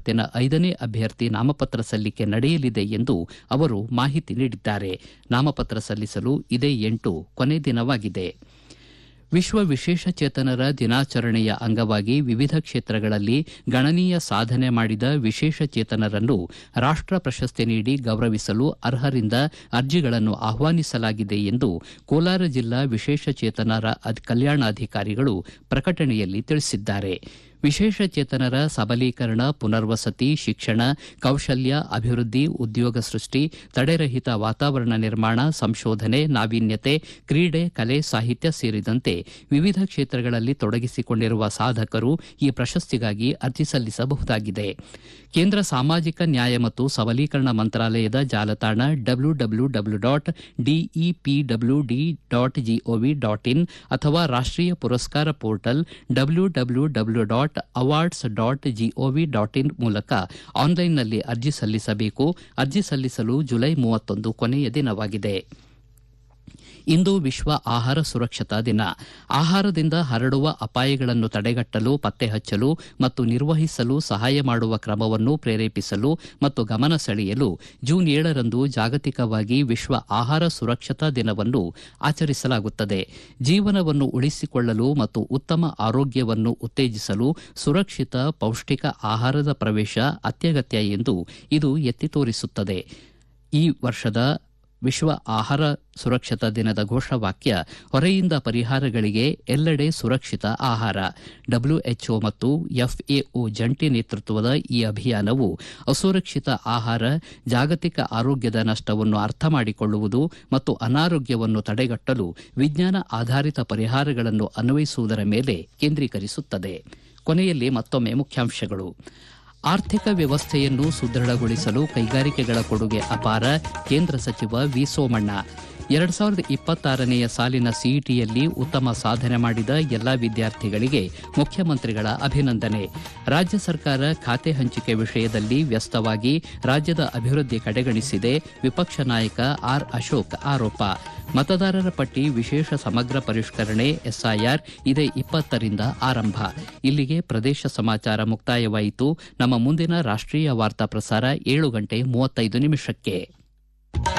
ಸುತ್ತಿನ ಐದನೇ ಅಭ್ಯರ್ಥಿ ನಾಮಪತ್ರ ಸಲ್ಲಿಕೆ ನಡೆಯಲಿದೆ ಎಂದು ಅವರು ಮಾಹಿತಿ ನೀಡಿದ್ದಾರೆ ನಾಮಪತ್ರ ಸಲ್ಲಿಸಲು ಇದೇ ಎಂಟು ಕೊನೆ ದಿನವಾಗಿದೆ ವಿಶ್ವ ವಿಶೇಷಚೇತನರ ದಿನಾಚರಣೆಯ ಅಂಗವಾಗಿ ವಿವಿಧ ಕ್ಷೇತ್ರಗಳಲ್ಲಿ ಗಣನೀಯ ಸಾಧನೆ ಮಾಡಿದ ವಿಶೇಷಚೇತನರನ್ನು ರಾಷ್ಟ ಪ್ರಶಸ್ತಿ ನೀಡಿ ಗೌರವಿಸಲು ಅರ್ಹರಿಂದ ಅರ್ಜಿಗಳನ್ನು ಆಹ್ವಾನಿಸಲಾಗಿದೆ ಎಂದು ಕೋಲಾರ ಜಿಲ್ಲಾ ವಿಶೇಷಚೇತನರ ಕಲ್ಯಾಣಾಧಿಕಾರಿಗಳು ಪ್ರಕಟಣೆಯಲ್ಲಿ ತಿಳಿಸಿದ್ದಾರೆ ವಿಶೇಷಚೇತನರ ಸಬಲೀಕರಣ ಪುನರ್ವಸತಿ ಶಿಕ್ಷಣ ಕೌಶಲ್ಯ ಅಭಿವೃದ್ಧಿ ಉದ್ಯೋಗ ಸೃಷ್ಟಿ ತಡೆರಹಿತ ವಾತಾವರಣ ನಿರ್ಮಾಣ ಸಂಶೋಧನೆ ನಾವೀನ್ಯತೆ ಕ್ರೀಡೆ ಕಲೆ ಸಾಹಿತ್ಯ ಸೇರಿದಂತೆ ವಿವಿಧ ಕ್ಷೇತ್ರಗಳಲ್ಲಿ ತೊಡಗಿಸಿಕೊಂಡಿರುವ ಸಾಧಕರು ಈ ಪ್ರಶಸ್ತಿಗಾಗಿ ಅರ್ಜಿ ಸಲ್ಲಿಸಬಹುದಾಗಿದೆ ಕೇಂದ್ರ ಸಾಮಾಜಿಕ ನ್ಯಾಯ ಮತ್ತು ಸಬಲೀಕರಣ ಮಂತ್ರಾಲಯದ ಜಾಲತಾಣ W W W dot DEPW D dot GOV dot in ಅಥವಾ ರಾಷ್ಟೀಯ ಪುರಸ್ಕಾರ portal W W W dot awards dot GOV dot in ಮೂಲಕ ಆನ್ಲೈನ್ನಲ್ಲಿ ಅರ್ಜಿ ಸಲ್ಲಿಸಬೇಕು ಅರ್ಜಿ ಸಲ್ಲಿಸಲು ಜುಲೈ ಮೂವತ್ತೊಂದು ಕೊನೆಯ ದಿನವಾಗಿದೆ ಇಂದು ವಿಶ್ವ ಆಹಾರ ಸುರಕ್ಷತಾ ದಿನ ಆಹಾರದಿಂದ ಹರಡುವ ಅಪಾಯಗಳನ್ನು ತಡೆಗಟ್ಟಲು ಪತ್ತೆ ಹಚ್ಚಲು ಮತ್ತು ನಿರ್ವಹಿಸಲು ಸಹಾಯ ಮಾಡುವ ಕ್ರಮವನ್ನು ಪ್ರೇರೇಪಿಸಲು ಮತ್ತು ಗಮನ ಸೆಳೆಯಲು ಜೂನ್ ಏಳರಂದು ಜಾಗತಿಕವಾಗಿ ವಿಶ್ವ ಆಹಾರ ಸುರಕ್ಷತಾ ದಿನವನ್ನು ಆಚರಿಸಲಾಗುತ್ತದೆ ಜೀವನವನ್ನು ಉಳಿಸಿಕೊಳ್ಳಲು ಮತ್ತು ಉತ್ತಮ ಆರೋಗ್ಯವನ್ನು ಉತ್ತೇಜಿಸಲು ಸುರಕ್ಷಿತ ಪೌಷ್ಟಿಕ ಆಹಾರದ ಪ್ರವೇಶ ಅತ್ಯಗತ್ಯ ಎಂದು ಇದು ಎತ್ತಿ ತೋರಿಸುತ್ತದೆ ಈ ವರ್ಷದ ವಿಶ್ವ ಆಹಾರ ಸುರಕ್ಷತಾ ದಿನದ ಘೋಷವಾಕ್ಯ ಹೊರೆಯಿಂದ ಪರಿಹಾರಗಳಿಗೆ ಎಲ್ಲೆಡೆ ಸುರಕ್ಷಿತ ಆಹಾರ ಡಬ್ಲ್ಯೂಎಚ್ಒ ಮತ್ತು ಎಫ್ಎಒ ಜಂಟಿ ನೇತೃತ್ವದ ಈ ಅಭಿಯಾನವು ಅಸುರಕ್ಷಿತ ಆಹಾರ ಜಾಗತಿಕ ಆರೋಗ್ಯದ ನಷ್ಟವನ್ನು ಅರ್ಥ ಮಾಡಿಕೊಳ್ಳುವುದು ಮತ್ತು ಅನಾರೋಗ್ಯವನ್ನು ತಡೆಗಟ್ಟಲು ವಿಜ್ಞಾನ ಆಧಾರಿತ ಪರಿಹಾರಗಳನ್ನು ಅನ್ವಯಿಸುವುದರ ಮೇಲೆ ಕೇಂದ್ರೀಕರಿಸುತ್ತದೆ ಕೊನೆಯಲ್ಲಿ ಮತ್ತೊಮ್ಮೆ ಮುಖ್ಯಾಂಶಗಳು ಆರ್ಥಿಕ ವ್ಯವಸ್ಥೆಯನ್ನು ಸುದೃಢಗೊಳಿಸಲು ಕೈಗಾರಿಕೆಗಳ ಕೊಡುಗೆ ಅಪಾರ ಕೇಂದ್ರ ಸಚಿವ ವಿ ಸೋಮಣ್ಣ ಎರಡ್ ಸಾವಿರದ ಇಪ್ಪತ್ತಾರನೆಯ ಸಾಲಿನ ಸಿಇಟಿಯಲ್ಲಿ ಉತ್ತಮ ಸಾಧನೆ ಮಾಡಿದ ಎಲ್ಲಾ ವಿದ್ಯಾರ್ಥಿಗಳಿಗೆ ಮುಖ್ಯಮಂತ್ರಿಗಳ ಅಭಿನಂದನೆ ರಾಜ್ಯ ಸರ್ಕಾರ ಖಾತೆ ಹಂಚಿಕೆ ವಿಷಯದಲ್ಲಿ ವ್ಯಸ್ತವಾಗಿ ರಾಜ್ಯದ ಅಭಿವೃದ್ಧಿ ಕಡೆಗಣಿಸಿದೆ ವಿಪಕ್ಷ ನಾಯಕ ಆರ್ ಅಶೋಕ್ ಆರೋಪ ಮತದಾರರ ಪಟ್ಟಿ ವಿಶೇಷ ಸಮಗ್ರ ಪರಿಷ್ಕರಣೆ ಎಸ್ಐಆರ್ ಇದೇ ಇಪ್ಪತ್ತರಿಂದ ಆರಂಭ ಇಲ್ಲಿಗೆ ಪ್ರದೇಶ ಸಮಾಚಾರ ಮುಕ್ತಾಯವಾಯಿತು ನಮ್ಮ ಮುಂದಿನ ರಾಷ್ಟೀಯ ವಾರ್ತಾ ಪ್ರಸಾರ ಏಳು ಗಂಟೆ ಮೂವತ್ತೈದು ನಿಮಿಷಕ್ಕೆ